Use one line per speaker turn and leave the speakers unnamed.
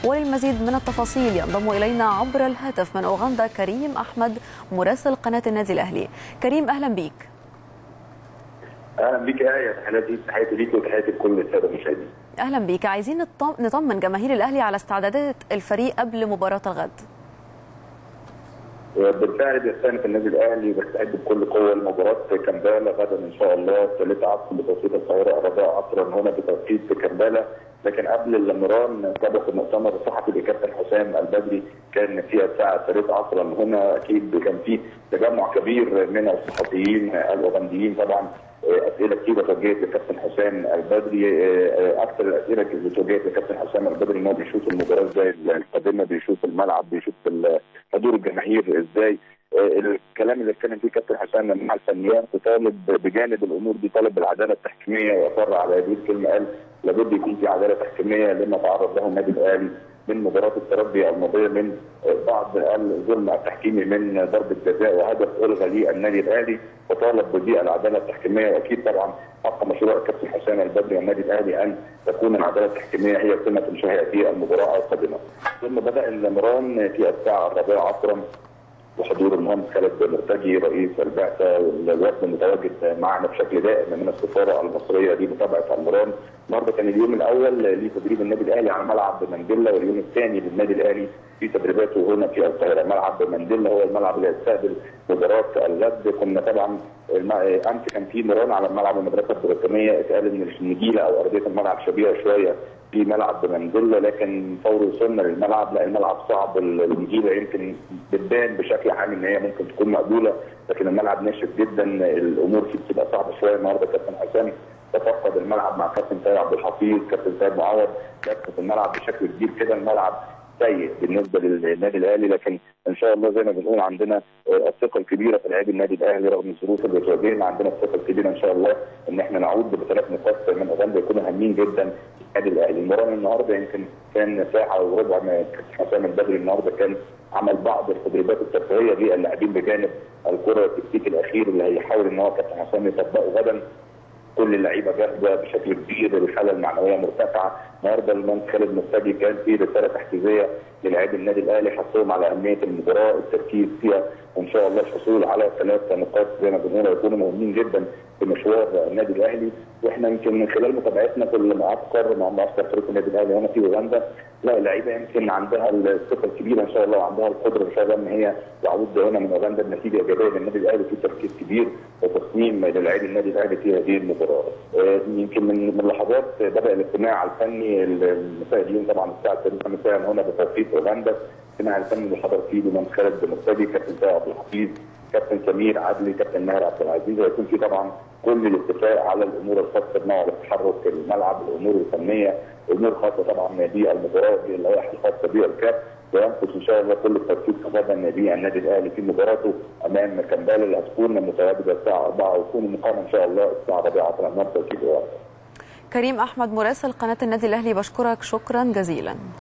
وللمزيد من التفاصيل ينضم الينا عبر الهاتف من اوغندا كريم احمد مراسل قناه النادي الاهلي كريم اهلا بيك
اهلا بيك يا تحياتي تحياتي ليك وتحياتي لكل الساده المشاهدين
اهلا بيك عايزين نطمن جماهير الاهلي على استعدادات الفريق قبل مباراه الغد
بالفعل بيستأنف النادي الاهلي بيستعد بكل قوه لمباراه كامبالا غدا ان شاء الله الثالثة عصر بتوقيت القاهره الرابعه عصرا هنا بتوقيت كامبالا لكن قبل المران سبق المؤتمر الصحفي لكابتن حسام البدري كان في الساعه الثالثة عصرا هنا اكيد كان في تجمع كبير من الصحفيين الاوغنديين طبعا اسئله كتيره توجهت لكابتن حسام البدري اكثر الاسئله اللي توجهت لكابتن حسام البدري ان هو بيشوف المباراه ازاي القادمه بيشوف الملعب بيشوف حضور الجماهير ازاي الكلام اللي اتكلم فيه كابتن حسام مع الفنيات طالب بجانب الامور دي طالب بالعداله التحكيميه واصر على هذه الكلمه قال لابد يكون في عداله تحكيميه لما تعرض له النادي الاهلي من مباراه الترجي الماضيه من بعض الظلم التحكيمي من ضربه جزاء وهدف الغى للنادي الاهلي وطالب بالعداله التحكيميه واكيد طبعا حق مشروع الكابتن حسام البدري والنادي الاهلي ان تكون العداله التحكيميه هي قمه شهيه في المباراه القادمه. ثم بدا المران في الساعه الرابعه عصرا وحضور المهندس خالد مرتجي رئيس البعثه والوفد المتواجد معنا بشكل دائم من السفاره المصريه لمتابعه المران النهارده كان اليوم الاول لتدريب النادي الاهلي على ملعب منديلا واليوم الثاني للنادي الاهلي في تدريباته هنا في القاهره ملعب منديلا هو الملعب اللي هيستقبل مباراه الغد كنا طبعا امس كان في مران على ملعب المدرسه البريطانيه اتقال ان النجيله او ارضيه الملعب شبيهه شويه في ملعب منديلا لكن فور وصلنا للملعب لا الملعب صعب النجيله يمكن بتبان بشكل عام ان هي ممكن تكون مقبوله لكن الملعب ناشف جدا الامور فيه بتبقى صعبه شويه النهارده كابتن حسام تفقد الملعب مع كابتن سيد عبد الحفيظ كابتن سيد معوض كابتن الملعب بشكل كبير كده الملعب سيء بالنسبه للنادي الاهلي لكن ان شاء الله زي ما بنقول عندنا الثقه الكبيره في لاعبي النادي الاهلي رغم الظروف اللي بتواجهنا عندنا الثقه الكبيره ان شاء الله ان احنا نعود بثلاث نقاط من اوغندا يكونوا هامين جدا النادي الاهلي المباراه النهارده يمكن كان ساعه وربع ما حسام البدري النهارده كان عمل بعض التدريبات الترفيهيه للاعبين بجانب الكره التكتيك الاخير اللي هيحاول ان هو كابتن حسام يطبقه غدا كل اللعيبه جاهزه بشكل كبير الحاله المعنويه مرتفعه النهارده المهندس خالد مرتجي كان في رساله تحفيزيه للاعبي النادي الاهلي حثهم على اهميه المباراه التركيز فيها وان شاء الله الحصول على ثلاث نقاط زي ما بنقول هيكونوا مهمين جدا في مشوار النادي الاهلي واحنا يمكن من خلال متابعتنا كل معسكر مع معسكر فريق النادي الاهلي هنا في اوغندا لا اللعيبه يمكن عندها الثقه الكبيره ان شاء الله وعندها القدره ان شاء الله ان هي تعود هنا من اوغندا بنتيجه ايجابيه للنادي الاهلي في تركيز كبير وتصميم للاعبي النادي الاهلي في هذه المباراه. يمكن من من لحظات بدا الاجتماع الفني مساء اليوم طبعا الساعه 3 مساء هنا بتوقيت اوغندا الاجتماع الفني اللي حضر فيه المهندس خالد مرتدي كابتن سيد عبد الحفيظ كابتن سمير عدلي كابتن ماهر عبد العزيز ويكون في طبعا كل الاتفاق على الامور الخاصه بنوع التحرك الملعب الامور الفنيه امور خاصه طبعا بالمباراه اللوائح الخاصه بالكاف وينقص ان شاء الله كل التركيز غدا بالنادي الاهلي في مباراته امام كامبالا اللي هتكون متواجده الساعه 4 وتكون المقامه ان شاء الله الساعه 4 عصرا النهارده توقيت
كريم احمد مراسل قناه النادي الاهلي بشكرك شكرا جزيلا